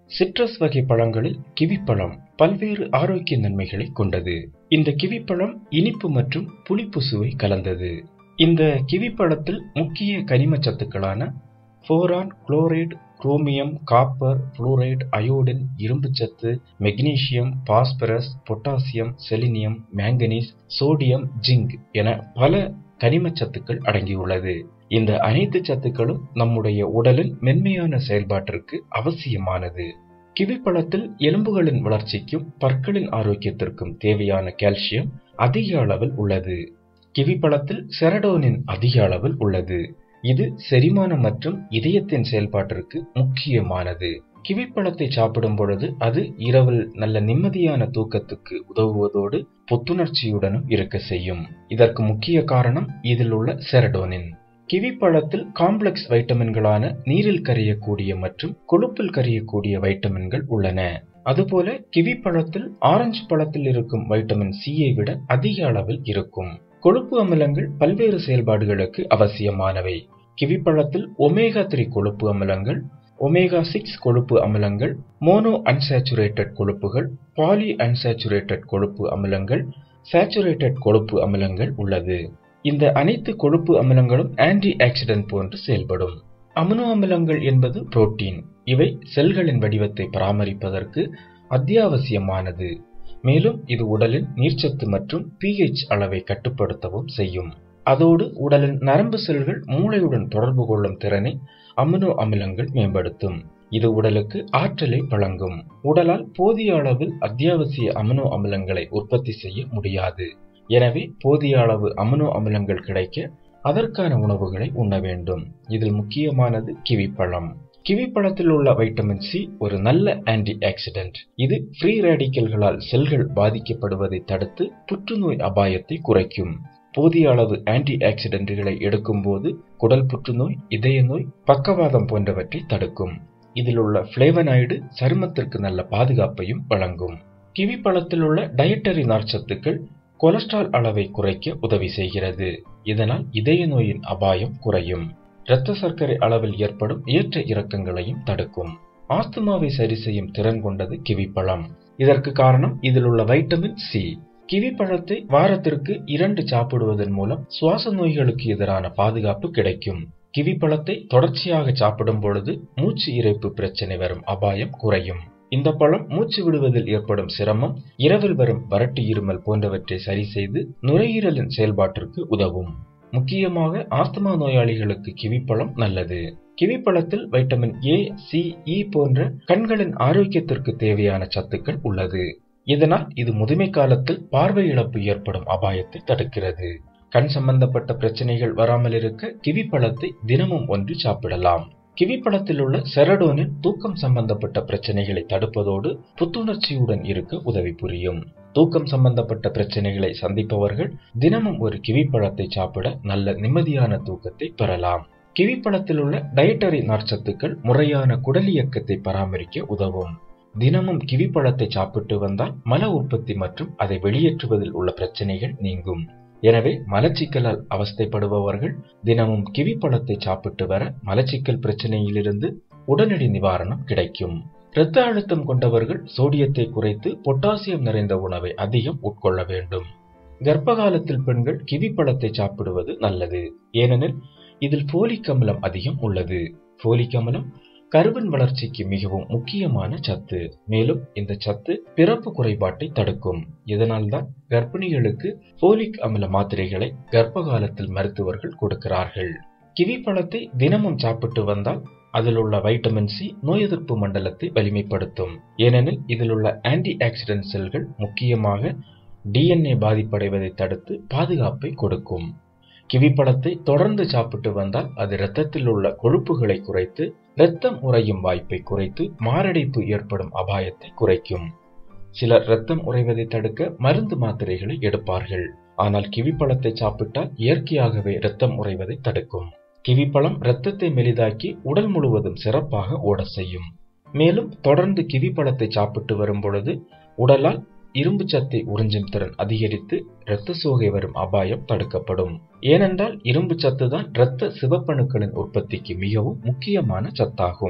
citrus வகை பழங்களில் கிவிப்பழம் பல்வேறு ஆரோக்கிய நன்மைகளை கொண்டது இந்த கிவிப்பழம் இனிப்பு மற்றும் புளிப்பு சுவை கலந்தது இந்த கிவிப்பழத்தில் முக்கிய கனிம சத்துக்களான boron chloride chromium copper fluoride iodine இரும்புச்சத்து magnesium phosphorus potassium selenium manganese sodium zinc என பல கனிம சத்துக்கள் அடங்கியுள்ளது இந்த அனைத்து சத்துக்களும் நம்முடைய உடலின் மென்மையான செயல்பாட்டிற்கு அவசியமானது கிவிப்பழத்தில் எலும்புகளின் வளர்ச்சிக்கும் பற்களின் ஆரோக்கியத்திற்கும் தேவையான கால்சியம் அதிக அளவில் உள்ளது கிவிப்பழத்தில் செரடோனின் அதிக அளவில் உள்ளது இது செரிமானம் மற்றும் இதயத்தின் செயல்பாட்டிற்கு முக்கியமானது கிவிப்பழத்தை சாப்பிடும் பொழுது அது இரவில் நல்ல நிம்மதியான தூக்கத்துக்கு உதவுவதோடு புத்துணர்ச்சியுடனும் இருக்க செய்யும் இதற்கு முக்கிய காரணம் இதில் உள்ள செரடோனின் கிவிப்பழத்தில் காம்ப்ளெக்ஸ் வைட்டமின்களான நீரில் கரையக்கூடிய மற்றும் கொழுப்பில் கரையக்கூடிய வைட்டமின்கள் உள்ளன அதுபோல கிவி பழத்தில் ஆரஞ்சு பழத்தில் இருக்கும் வைட்டமின் சியை விட அதிக அளவில் இருக்கும் கொழுப்பு அமிலங்கள் பல்வேறு செயல்பாடுகளுக்கு அவசியமானவை கிவி பழத்தில் ஒமேகா த்ரீ கொழுப்பு அமிலங்கள் ஒமேகா சிக்ஸ் கொழுப்பு அமிலங்கள் மோனோ அன்சாச்சுரேட்டட் கொழுப்புகள் பாலி அன்சாச்சுரேட்டட் கொழுப்பு அமிலங்கள் சேச்சுரேட்டட் கொழுப்பு அமிலங்கள் உள்ளது இந்த அனைத்து கொழுப்பு அமிலங்களும் ஆன்டி ஆக்சிடென்ட் போன்று செயல்படும் அமினோ அமிலங்கள் என்பது புரோட்டீன் இவை செல்களின் வடிவத்தை பராமரிப்பதற்கு அத்தியாவசியமானது மேலும் இது உடலின் நீர்ச்சத்து மற்றும் பிஹெச் அளவை கட்டுப்படுத்தவும் செய்யும் அதோடு உடலின் நரம்பு செல்கள் மூளையுடன் தொடர்பு கொள்ளும் திறனை அமினோ அமிலங்கள் மேம்படுத்தும் இது உடலுக்கு ஆற்றலை வழங்கும் உடலால் போதிய அளவில் அத்தியாவசிய அமினோ அமிலங்களை உற்பத்தி செய்ய முடியாது எனவே போதிய அளவு அமினோ அமிலங்கள் கிடைக்க அதற்கான உணவுகளை உண்ண வேண்டும் இதில் முக்கியமானது கிவிப்பழம் கிவிப்பழத்தில் உள்ள வைட்டமின் சி ஒரு நல்ல ஆன்டி ஆக்சிடென்ட் இது ஃப்ரீ ரேடிக்கல்களால் செல்கள் பாதிக்கப்படுவதை தடுத்து புற்றுநோய் அபாயத்தை குறைக்கும் போதிய அளவு ஆன்டி ஆக்சிடென்ட்களை எடுக்கும்போது குடல் புற்றுநோய் இதய நோய் பக்கவாதம் போன்றவற்றை தடுக்கும் இதில் உள்ள பிளேவனாய்டு சருமத்திற்கு நல்ல பாதுகாப்பையும் வழங்கும் கிவி பழத்தில் உள்ள டயட்டரி நார்ச்சத்துக்கள் கொலஸ்ட்ரால் அளவை குறைக்க உதவி செய்கிறது இதனால் இதய நோயின் அபாயம் குறையும் இரத்த சர்க்கரை அளவில் ஏற்படும் ஏற்ற இறக்கங்களையும் தடுக்கும் ஆஸ்துமாவை சரி செய்யும் திறன் கொண்டது கிவிப்பழம் இதற்கு காரணம் இதில் உள்ள வைட்டமின் சி கிவி பழத்தை வாரத்திற்கு இரண்டு சாப்பிடுவதன் மூலம் சுவாச நோய்களுக்கு எதிரான பாதுகாப்பு கிடைக்கும் கிவி பழத்தை தொடர்ச்சியாக சாப்பிடும் பொழுது மூச்சு இறைப்பு பிரச்சனை வரும் அபாயம் குறையும் இந்த பழம் மூச்சு விடுவதில் ஏற்படும் சிரமம் இரவில் வரும் வறட்டு இருமல் போன்றவற்றை சரி செய்து நுரையீரலின் செயல்பாட்டிற்கு உதவும் முக்கியமாக ஆஸ்துமா நோயாளிகளுக்கு கிவிப்பழம் நல்லது கிவிப்பழத்தில் வைட்டமின் ஏ சி இ போன்ற கண்களின் ஆரோக்கியத்திற்கு தேவையான சத்துக்கள் உள்ளது இதனால் இது முதுமை காலத்தில் பார்வை இழப்பு ஏற்படும் அபாயத்தை தடுக்கிறது கண் சம்பந்தப்பட்ட பிரச்சனைகள் வராமல் இருக்க கிவி பழத்தை தினமும் ஒன்று சாப்பிடலாம் கிவி பழத்தில் உள்ள செரடோனின் தூக்கம் சம்பந்தப்பட்ட பிரச்சனைகளை தடுப்பதோடு புத்துணர்ச்சியுடன் இருக்க உதவி புரியும் தூக்கம் சம்பந்தப்பட்ட பிரச்சனைகளை சந்திப்பவர்கள் தினமும் ஒரு கிவி பழத்தை சாப்பிட நல்ல நிம்மதியான தூக்கத்தை பெறலாம் கிவி பழத்தில் உள்ள டயட்டரி நார்ச்சத்துக்கள் முறையான குடல் இயக்கத்தை பராமரிக்க உதவும் தினமும் கிவி பழத்தை சாப்பிட்டு வந்தால் மல உற்பத்தி மற்றும் அதை வெளியேற்றுவதில் உள்ள பிரச்சனைகள் நீங்கும் எனவே மலச்சிக்கலால் அவஸ்தைப்படுபவர்கள் தினமும் கிவி பழத்தை சாப்பிட்டு வர மலச்சிக்கல் பிரச்சனையிலிருந்து உடனடி நிவாரணம் கிடைக்கும் இரத்த அழுத்தம் கொண்டவர்கள் சோடியத்தை குறைத்து பொட்டாசியம் நிறைந்த உணவை அதிகம் உட்கொள்ள வேண்டும் கர்ப்ப காலத்தில் பெண்கள் கிவி பழத்தை சாப்பிடுவது நல்லது ஏனெனில் இதில் போலிக் அமிலம் அதிகம் உள்ளது போலிக் அமிலம் கருவின் வளர்ச்சிக்கு மிகவும் முக்கியமான சத்து மேலும் இந்த சத்து பிறப்பு குறைபாட்டை தடுக்கும் இதனால்தான் கர்ப்பிணிகளுக்கு போலிக் அமில மாத்திரைகளை கர்ப்ப காலத்தில் மருத்துவர்கள் கொடுக்கிறார்கள் கிவி பழத்தை தினமும் சாப்பிட்டு வந்தால் அதில் உள்ள வைட்டமின் சி நோய் எதிர்ப்பு மண்டலத்தை வலிமைப்படுத்தும் ஏனெனில் இதில் உள்ள ஆன்டி ஆக்சிடென்ட் செல்கள் முக்கியமாக டிஎன்ஏ பாதிப்படைவதை தடுத்து பாதுகாப்பை கொடுக்கும் கிவி பழத்தை தொடர்ந்து சாப்பிட்டு வந்தால் அது இரத்தத்தில் உள்ள கொழுப்புகளை குறைத்து இரத்தம் உறையும் வாய்ப்பை குறைத்து மாரடைப்பு ஏற்படும் அபாயத்தை குறைக்கும் சிலர் இரத்தம் உறைவதை தடுக்க மருந்து மாத்திரைகளை எடுப்பார்கள் ஆனால் கிவி பழத்தை சாப்பிட்டால் இயற்கையாகவே இரத்தம் உறைவதை தடுக்கும் கிவி பழம் இரத்தத்தை மெலிதாக்கி உடல் முழுவதும் சிறப்பாக ஓட செய்யும் மேலும் தொடர்ந்து கிவி பழத்தை சாப்பிட்டு வரும் பொழுது உடலால் இரும்பு சத்தை உறிஞ்சும் திறன் அதிகரித்து இரத்த சோகை வரும் அபாயம் தடுக்கப்படும் ஏனென்றால் இரும்பு சத்து தான் இரத்த சிவப்பணுக்களின் உற்பத்திக்கு மிகவும் முக்கியமான சத்தாகும்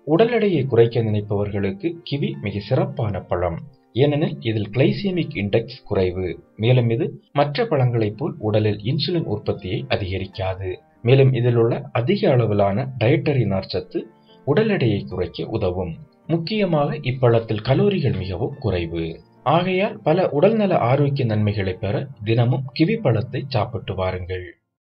உடல் எடையை குறைக்க நினைப்பவர்களுக்கு கிவி மிக சிறப்பான பழம் ஏனெனில் இதில் கிளைசேமிக் இண்டெக்ஸ் குறைவு மேலும் இது மற்ற பழங்களைப் போல் உடலில் இன்சுலின் உற்பத்தியை அதிகரிக்காது மேலும் இதில் உள்ள அதிக அளவிலான டயட்டரி நார்ச்சத்து உடல் எடையை குறைக்க உதவும் முக்கியமாக இப்பழத்தில் கலோரிகள் மிகவும் குறைவு ஆகையால் பல உடல்நல ஆரோக்கிய நன்மைகளை பெற தினமும் கிவி பழத்தை சாப்பிட்டு வாருங்கள்